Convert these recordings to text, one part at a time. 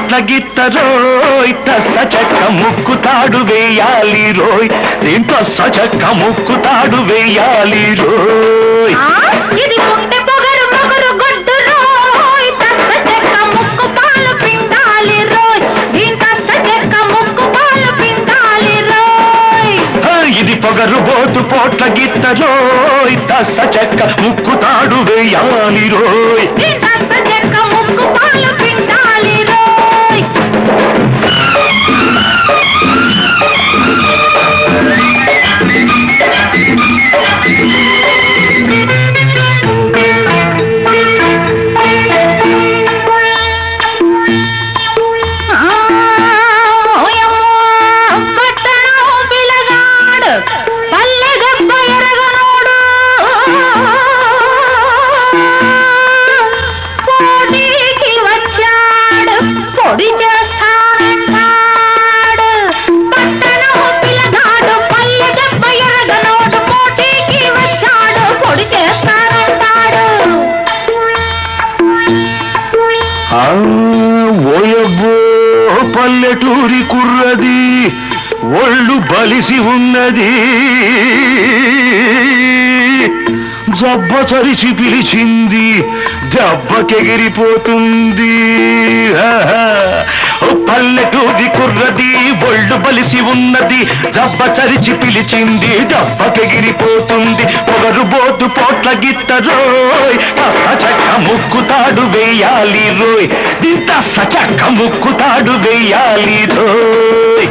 పోట్ల గిత్తరోయ్ సచక్క ముక్కు తాడు వేయాలి రోయ్ దీంతో సచక్క ముక్కు తాడు వేయాలి రోయ్ ఆ, ఇది పుట్టె పొగరు పొగరు గొడ్డు రోయ్ తస్త చెక్క ముక్కు పాలు పిండాలి రోయ్ దీంతంత చెక్క ముక్కు పాలు పిండాలి రోయ్ ఆ, ఇది పొగరు బోతు పోట్ల గిత్తరోయ్ సచక్క ముక్కు తాడు వేయాలి రోయ్ దీంతంత చెక్క ముక్కు పాలు పిండాలి రోయ్ ఆ, ఓయమ్మో, పట్టణం పిల్లగాడు, పల్లె గొప్ప ఎరగనోడు. పోటీకి వచ్చాడు, పొడి చేస్తానంటాడు. పట్టణం పిల్లగాడు, పల్లె గొప్ప ఎరగనోడు, పోటీకి వచ్చాడు, పొడి చేస్తానంటాడు. ఆ, ఓయబ్బో పల్లెటూరి కుర్రది ఒళ్ళు బలిసి ఉన్నది జబ్బ చరిచి పిలిచింది దెబ్బకెగిరిపోతుంది ఆహా. ఓ పల్లెటూరి కుర్రది ఒళ్ళు బలిసి ఉన్నది జబ్బ చరిచి పిలిచింది దెబ్బకెగిరిపోతుంది పొగరు బోతు పోట్ల గిత్తరోయ్ సచక్క ముక్కు తాడు వేయాలి రోయ్ దింత సచక్క ముక్కు తాడు వేయాలి రోయ్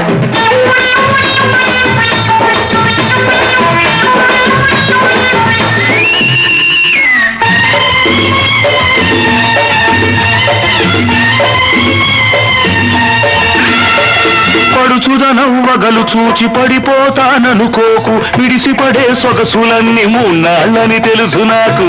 పడుచుదనవ్వగలు చూచి పడిపోతాననుకోకు విడిసిపడే సొగసులన్నీ మూన్నాళ్ళని తెలుసు నాకు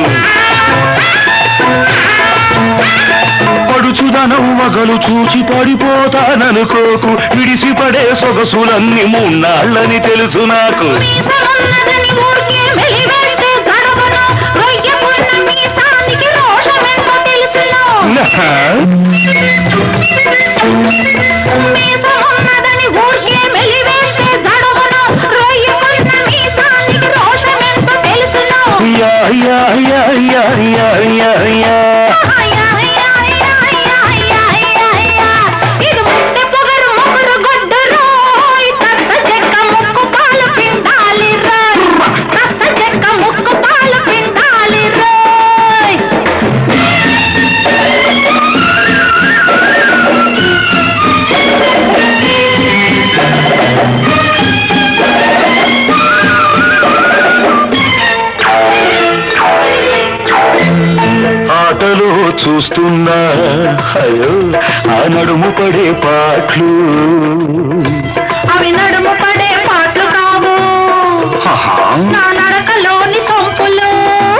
పడుచుదనవ్వగలు చూచి పడిపోతాననుకోకు విడిసిపడే సొగసులన్నీ మూన్నాళ్ళని తెలుసు నాకు మీసమున్నదని ఊరికే మెలివేస్తే జడవను. రొయ్యకున్న మీసానికి రోషమెంతో తెలుసును. మీసమున్నదని ఊరికే మెలివేస్తే జడవను. రొయ్యకున్న మీసానికి రోషమెంతో తెలుసును. యా యా యా యా యా యా యా అయ్యా, అయ్యా, అయ్యా, అయ్యా, అయ్యా, అయ్యా, అయ్యా. ఇది ముట్టె పొగరు మొగురు గొడ్డు రోయ్. తత్త చెక్క ముక్కు పాలు పిండాలి రోయ్. తత్త చెక్క ముక్కు పాలు పిండాలి రోయ్. ఆటలో చూస్తున్నా అయ్యో ఆ నడుము పడే పాటలు అవి నడుము పడే పాటలు కావు ఆహా. నా నడకలోని సొంపులు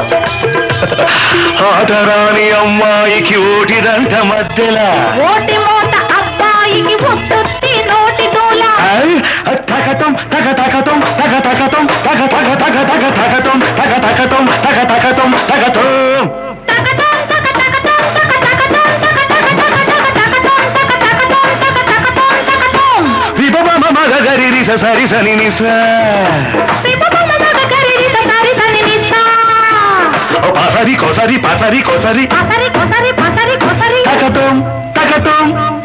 ఆటరాని అమ్మాయికి ఓటిదంట మధ్యలా ఓటి మూట అబ్బాయికి ఉత్తుత్తి నోటి దూల ఐ, తగతం తగ తగతం తగ తగతం తగ తగ తగ తగ తగతం తగ తగతం తగ తగతం తగతం తగతం, తగ తగతం, తగ తగతం, తగ తగ తగ తగ తగతం, తగ తగతం, తగ తగతం, తగతం. విభవ మగ గరి రిస సరి సని నిస సిబబమ మగ గరిరి ససారి సని నిసా. ఓ పాసరి కోసరి పాసరి కోసరి పసరి కొసరి పసరి కొసరి తగతం తగతం